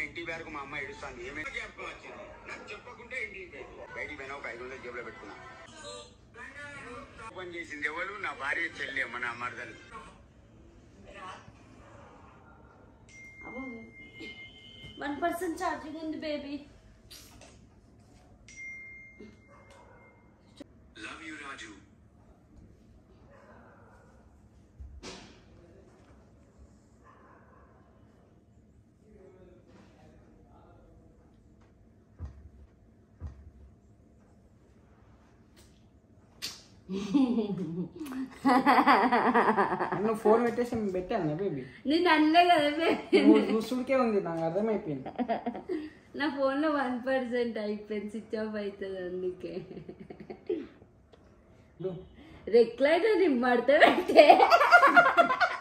ఇంటి వరకు మా అమ్మ ఏడుస్తాంది ఏమైనా జ్ఞాపకం వచ్చింది నాకు చెప్పకుంటే ఇంటికి పోయింది. బయటికి పోయినా ఒక ఐదు వందలు జేబులో పెట్టుకున్నా ఓపెన్ చేసింది ఎవరు నా భార్య చెల్లి అమ్మ నా మరదలు అబ్బో వన్ పర్సెంట్ ఛార్జింగ్ ఉంది బేబీ లవ్ యూ రాజు నువ్వు ఫోన్ పెట్టేసి పెట్టాను బేబీ నేను అనలే కదా బేబీ నువ్వు చూసుడికే ఉంది నాకు అర్థమైపోయింది నా ఫోన్లో వన్ పర్సెంట్ అయిపోయింది స్విచ్ ఆఫ్ అవుతుంది అందుకే ఇదో. రెక్లైట్ అని మడత పెట్టే